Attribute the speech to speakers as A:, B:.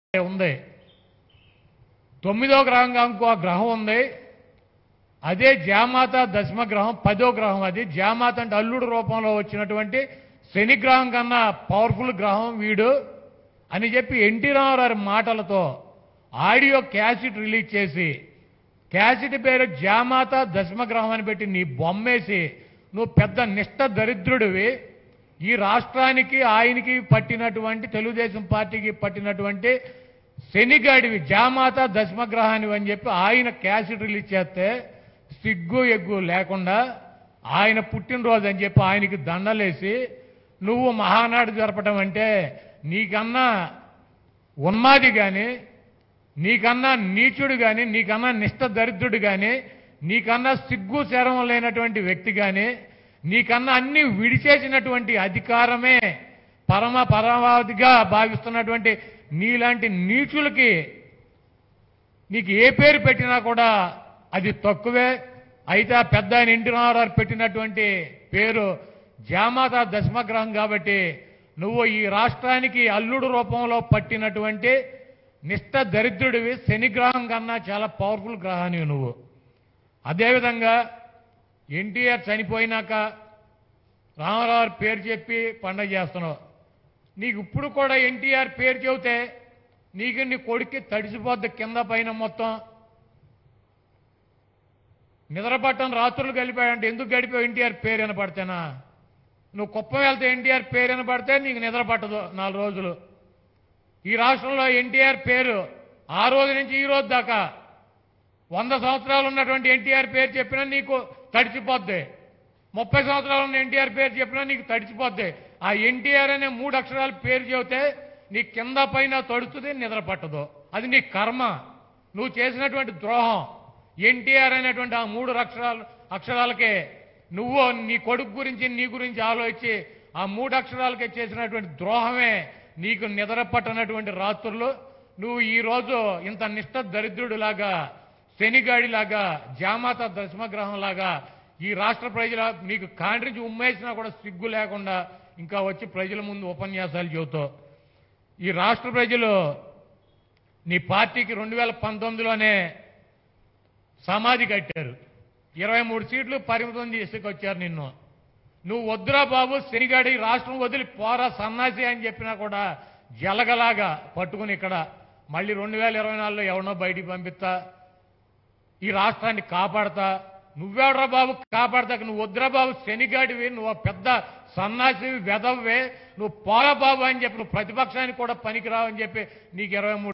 A: ఉంది తొమ్మిదో గ్రహంగా ఇంకో గ్రహం ఉంది అదే జామాత దశమ గ్రహం పదో గ్రహం అది జామాత అంటే అల్లుడు రూపంలో వచ్చినటువంటి శని గ్రహం కన్నా పవర్ఫుల్ గ్రహం వీడు అని చెప్పి ఎన్టీ రామారావు మాటలతో ఆడియో క్యాసెట్ రిలీజ్ చేసి క్యాసెట్ పేరు జామాత దశమ గ్రహం అని పెట్టి నీ బొమ్మేసి నువ్వు పెద్ద నిష్ట దరిద్రుడివి ఈ రాష్ట్రానికి ఆయనకి పట్టినటువంటి తెలుగుదేశం పార్టీకి పట్టినటువంటి శనిగాడివి జామాత దశమగ్రహానివి అని చెప్పి ఆయన క్యాసెట్ రిలీజ్ చేస్తే సిగ్గు ఎగ్గు లేకుండా ఆయన పుట్టినరోజు అని చెప్పి ఆయనకి దండలేసి నువ్వు మహానాడు జరపటం అంటే నీకన్నా ఉన్మాది కానీ నీకన్నా నీచుడు కానీ నీకన్నా నిష్ట దరిద్రుడు కానీ నీకన్నా సిగ్గు శరం లేనటువంటి వ్యక్తి కానీ నీకన్నా అన్ని విడిచేసినటువంటి అధికారమే పరమ పరమావధిగా భావిస్తున్నటువంటి నీలాంటి నీచులకి నీకు ఏ పేరు పెట్టినా కూడా అది తక్కువే అయితే ఆ పెద్ద ఆయన ఎన్టీ రామారావు పెట్టినటువంటి పేరు జామాత దశమగ్రహం కాబట్టి నువ్వు ఈ రాష్ట్రానికి అల్లుడు రూపంలో పట్టినటువంటి నిష్ట దరిద్రుడివి శనిగ్రహం కన్నా చాలా పవర్ఫుల్ గ్రహానివి నువ్వు అదేవిధంగా ఎన్టీఆర్ చనిపోయినాక రామారావు పేరు చెప్పి పండగ చేస్తున్నావు నీకు ఇప్పుడు కూడా ఎన్టీఆర్ పేరు చెబితే నీకు నీ కొడుక్కి తడిసిపోద్ది కింద పైన మొత్తం నిద్రపట్టం రాత్రులు గడిపాడంటే ఎందుకు గడిపావు ఎన్టీఆర్ పేరు వినపడితేనా నువ్వు కుప్పం వెళ్తే ఎన్టీఆర్ పేరు వినపడితే నీకు నిద్ర పట్టదు నాలుగు రోజులు ఈ రాష్ట్రంలో ఎన్టీఆర్ పేరు ఆ రోజు నుంచి ఈ రోజు దాకా వంద సంవత్సరాలు ఉన్నటువంటి ఎన్టీఆర్ పేరు చెప్పినా నీకు తడిచిపోద్ది ముప్పై సంవత్సరాలు ఉన్న ఎన్టీఆర్ పేరు చెప్పినా నీకు తడిచిపోద్ది ఆ ఎన్టీఆర్ అనే మూడు అక్షరాల పేరు చెబితే నీ కింద పైన తడుస్తుంది నిద్ర పట్టదు అది నీ కర్మ నువ్వు చేసినటువంటి ద్రోహం ఎన్టీఆర్ అనేటువంటి ఆ మూడు అక్షరాలు అక్షరాలకే నువ్వు నీ కొడుకు గురించి నీ గురించి ఆలోచించి ఆ మూడు అక్షరాలకే చేసినటువంటి ద్రోహమే నీకు నిద్ర పట్టనటువంటి రాత్రులు నువ్వు ఈ రోజు ఇంత నిష్ట దరిద్రుడిలాగా శనిగాడిలాగా జామాత దశమగ్రహంలాగా ఈ రాష్ట్ర ప్రజల మీకు కాండ్రించి ఉమ్మేసినా కూడా సిగ్గు లేకుండా ఇంకా వచ్చి ప్రజల ముందు ఉపన్యాసాలు చెబుతావు ఈ రాష్ట్ర ప్రజలు నీ పార్టీకి రెండు వేల పంతొమ్మిదిలోనే సమాధి కట్టారు ఇరవై మూడు సీట్లు పరిమితం చేసుకొచ్చారు నిన్ను నువ్వు వద్దురా బాబు శనిగాడి ఈ రాష్ట్రం వదిలి పోరా సన్నాసి అని చెప్పినా కూడా జలగలాగా పట్టుకుని ఇక్కడ మళ్ళీ రెండు వేల ఇరవై నాలుగులో ఎవరినో బయటికి పంపిస్తా ఈ రాష్ట్రాన్ని కాపాడతా నువ్వెవడ్రా బాబు కాపాడతా నువ్వు వద్దురా బాబు శనిగాడివి నువ్వు ఒక పెద్ద సన్నాసివి వెదవ్వే నువ్వు పోరా బాబు అని చెప్పి నువ్వు ప్రతిపక్షానికి కూడా పనికిరావు అని చెప్పి నీకు ఇరవై